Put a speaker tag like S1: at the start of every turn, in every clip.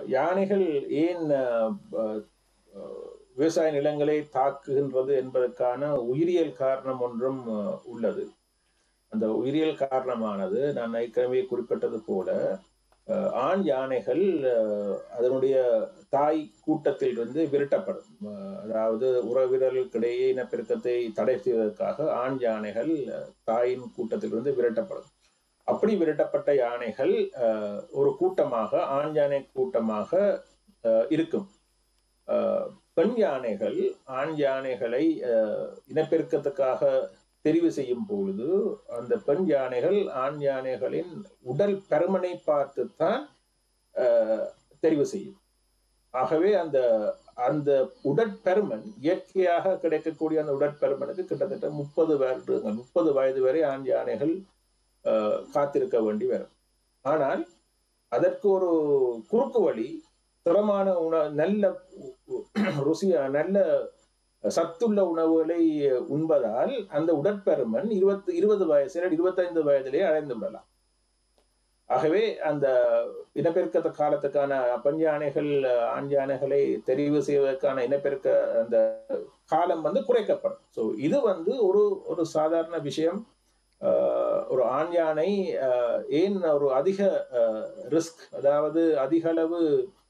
S1: யானைகள் ஏன் அஹ், அஹ், அஹ், விவசாய நிலங்களை தாக்குகின்றது என்பதற்கான உயிரியல் காரணம் ஒன்றும் அஹ், உள்ளது அந்த உயிரியல் காரணமானது நான் ஏற்கனவே குறிப்பிட்டது போல அஹ், ஆண் யானைகள் அஹ், அதனுடைய தாய் கூட்டத்திலிருந்து விரட்டப்படும் அஹ், அதாவது உறவினர்களுக்கிடையே இனப்பெருக்கத்தை தடை செய்வதற்காக ஆண் யானைகள் அஹ், தாயின் கூட்டத்திலிருந்து விரட்டப்படும் அப்படி விரட்டப்பட்ட யானைகள் அஹ், ஒரு கூட்டமாக ஆண் யானை கூட்டமாக அஹ், இருக்கும் அஹ், பெண் யானைகள் ஆண் யானைகளை அஹ், இனப்பெருக்கத்துக்காக தெரிவு செய்யும் பொழுது அந்த பெண் யானைகள் ஆண் யானைகளின் உடல் பருமனை பார்த்துத்தான் அஹ், தெரிவு செய்யும் ஆகவே அந்த அந்த உடற்பருமன் இயற்கையாக கிடைக்கக்கூடிய அந்த உடற்பருமனுக்கு கிட்டத்தட்ட முப்பது வருடங்கள் முப்பது வயது வரை ஆண் யானைகள் அஹ், காத்திருக்க வேண்டி வரும் ஆனால் அதற்கு ஒரு குறுக்கு வழி திறமான உண நல்ல ருசியா நல்ல சத்துள்ள உணவுகளை உண்பதால் அந்த உடற்பருமன் இருபத்தி இருபது வயசு இல்லை இருபத்தைந்து வயதிலே அடைந்து விடலாம் ஆகவே அந்த இனப்பெருக்க காலத்துக்கான பெண் யானைகள் ஆண் யானைகளை தெரிவு செய்வதற்கான இனப்பெருக்க அந்த காலம் வந்து குறைக்கப்படும் ஸோ இது வந்து ஒரு ஒரு சாதாரண விஷயம் ஆஹ் ஒரு ஆண் யானை ஆஹ் ஏன் ஒரு அதிக ரிஸ்க் அதாவது அதிக அளவு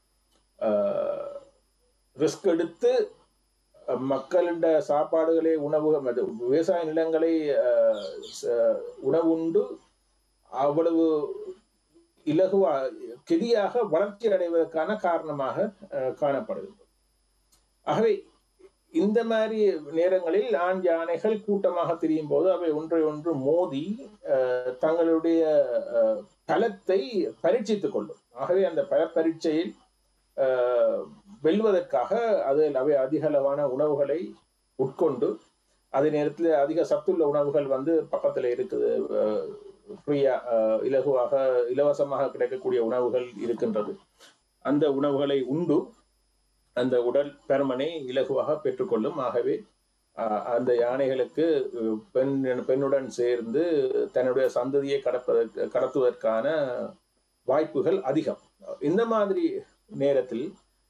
S1: ரிஸ்க் எடுத்து அஹ், மக்களிட சாப்பாடுகளை உணவு அது விவசாய நிலங்களை ஆஹ், ச- உணவுண்டு அவ்வளவு இலகுவா கெதியாக வளர்ச்சி அடைவதற்கான காரணமாக ஆஹ், காணப்படுகிறது ஆகவே இந்த மாதிரி நேரங்களில் ஆண் யானைகள் கூட்டமாக திரியும் போது அவை ஒன்றை ஒன்று மோதி அஹ், தங்களுடைய அஹ், பலத்தை பரீட்சித்துக் கொள்ளும் ஆகவே அந்த பல பரீட்சையில் அஹ், வெல்வதற்காக அதில் அவை அதிக அளவான உணவுகளை உட்கொண்டு அதே நேரத்தில் அதிக சத்துள்ள உணவுகள் வந்து பக்கத்தில் இருக்குது ஃப்ரீயா இலகுவாக இலவசமாக கிடைக்கக்கூடிய உணவுகள் இருக்கின்றது அந்த உணவுகளை உண்டு அந்த உடல் பருமனை இலகுவாக பெற்றுக்கொள்ளும் ஆகவே அஹ், அந்த யானைகளுக்கு அஹ், பெண் பெண்ணுடன் சேர்ந்து தன்னுடைய சந்ததியை கடப்பதற்கு கடத்துவதற்கான வாய்ப்புகள் அதிகம் இந்த மாதிரி நேரத்தில்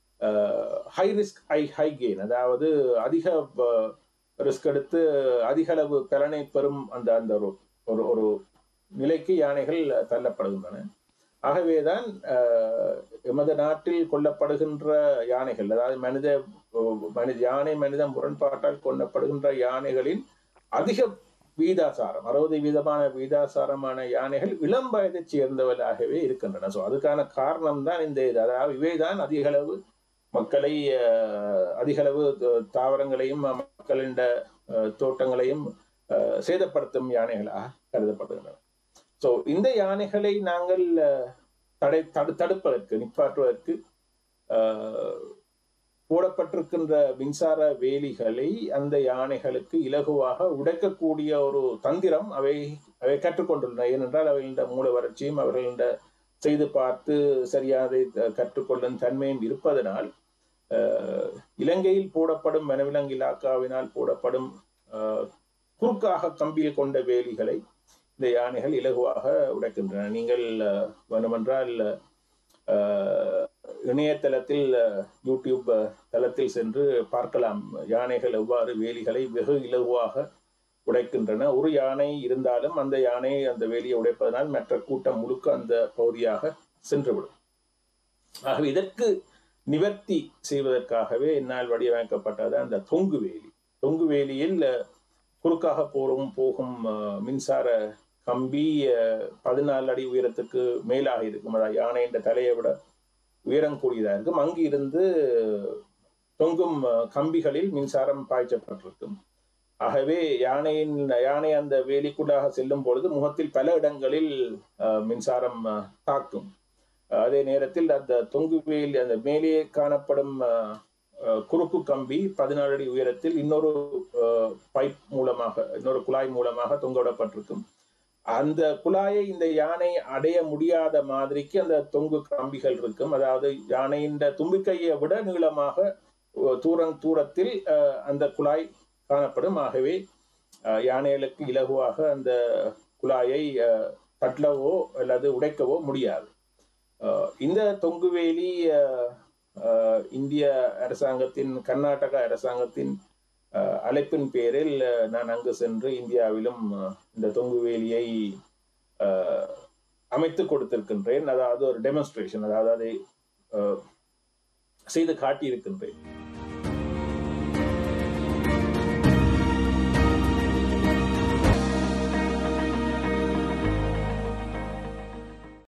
S1: high risk high high gain அதாவது அதிக ரிஸ்க் எடுத்து அதிக அளவு பலனை பெறும் அந்த அந்த ஒரு ஒரு ஒரு நிலைக்கு யானைகள் தள்ளப்படுகின்றன ஆகவேதான் அஹ், எமது நாட்டில் கொல்லப்படுகின்ற யானைகள் அதாவது மனித மனித யானை மனித முரண்பாட்டால் கொல்லப்படுகின்ற யானைகளின் அதிக வீதாசாரம் அறுபது வீதமான வீதாசாரமான யானைகள் இளம் வயதைச் சேர்ந்தவர்களாகவே இருக்கின்றன ஸோ அதுக்கான காரணம் தான் இந்த இது அதாவது இவைதான் அதிக அளவு மக்களை அஹ், அதிக அளவு த- தாவரங்களையும் மக்களின் அஹ், தோட்டங்களையும் அஹ், சேதப்படுத்தும் யானைகளாக கருதப்படுகின்றன ஸோ இந்த யானைகளை நாங்கள் அஹ், தடை தடு தடுப்பதற்கு நிப்பாட்டுவதற்கு அஹ், போடப்பட்டிருக்கின்ற மின்சார வேலிகளை அந்த யானைகளுக்கு இலகுவாக உடைக்கக்கூடிய ஒரு தந்திரம் அவை அவை கற்றுக்கொண்டுள்ளன ஏனென்றால் அவைகளிட மூல வறட்சியும் அவர்களிட செய்து பார்த்து சரியாதை கற்றுக்கொள்ளும் தன்மையும் இருப்பதனால் அஹ், இலங்கையில் போடப்படும் வனவிலங்கு இலாக்காவினால் போடப்படும் அஹ், குறுக்காக கம்பியில் கொண்ட வேலிகளை இந்த யானைகள் இலகுவாக உடைக்கின்றன நீங்கள் அஹ், வேண்டுமென்றால் அஹ், இணையதளத்தில் அஹ், யூடியூப் அஹ், தளத்தில் சென்று பார்க்கலாம் யானைகள் எவ்வாறு வேலிகளை வெகு இலகுவாக உடைக்கின்றன ஒரு யானை இருந்தாலும் அந்த யானை அந்த வேலியை உடைப்பதனால் மற்ற கூட்டம் முழுக்க அந்த பகுதியாக சென்றுவிடும் ஆகவே இதற்கு நிவர்த்தி செய்வதற்காகவே என்னால் வடிவமைக்கப்பட்டது அந்த தொங்கு வேலி தொங்கு வேலியில் அஹ், குறுக்காக போகும் போகும் அஹ், மின்சார கம்பி அஹ், பதினாலு அடி உயரத்துக்கு மேலாக இருக்கும் அதாவது யானையின் தலையை விட உயரம் கூடியதாக இருக்கும் அங்கு இருந்து தொங்கும் அஹ், கம்பிகளில் மின்சாரம் பாய்ச்சப்பட்டிருக்கும் ஆகவே யானையின் யானை அந்த வேலிக்குள்ளாக செல்லும் பொழுது முகத்தில் பல இடங்களில் அஹ், மின்சாரம் அஹ், தாக்கும் அதே நேரத்தில் அந்த தொங்கு வேலி அந்த மேலே காணப்படும் அஹ், அஹ், குறுக்கு கம்பி பதினாலு அடி உயரத்தில் இன்னொரு அஹ், பைப் மூலமாக இன்னொரு குழாய் மூலமாக தொங்கவிடப்பட்டிருக்கும் அந்த குழாயை இந்த யானை அடைய முடியாத மாதிரிக்கு அந்த தொங்கு கம்பிகள் இருக்கும் அதாவது யானையின் தும்பிக்கையை விட நீளமாக அஹ், தூரம் தூரத்தில் அஹ், அந்த குழாய் காணப்படும் ஆகவே அஹ், யானைகளுக்கு இலகுவாக அந்த குழாயை அஹ், தட்டவோ அல்லது உடைக்கவோ முடியாது அஹ், இந்த தொங்குவேலி அஹ், அஹ், இந்திய அரசாங்கத்தின் கர்நாடக அரசாங்கத்தின் அஹ், அழைப்பின் பேரில் அஹ், நான் அங்கு சென்று இந்தியாவிலும் அஹ், இந்த தொங்குவேலியை அஹ், அமைத்து கொடுத்திருக்கின்றேன் அதாவது ஒரு டெமோன்ஸ்ட்ரேஷன் அதாவது அதை அஹ், செய்து காட்டியிருக்கின்றேன்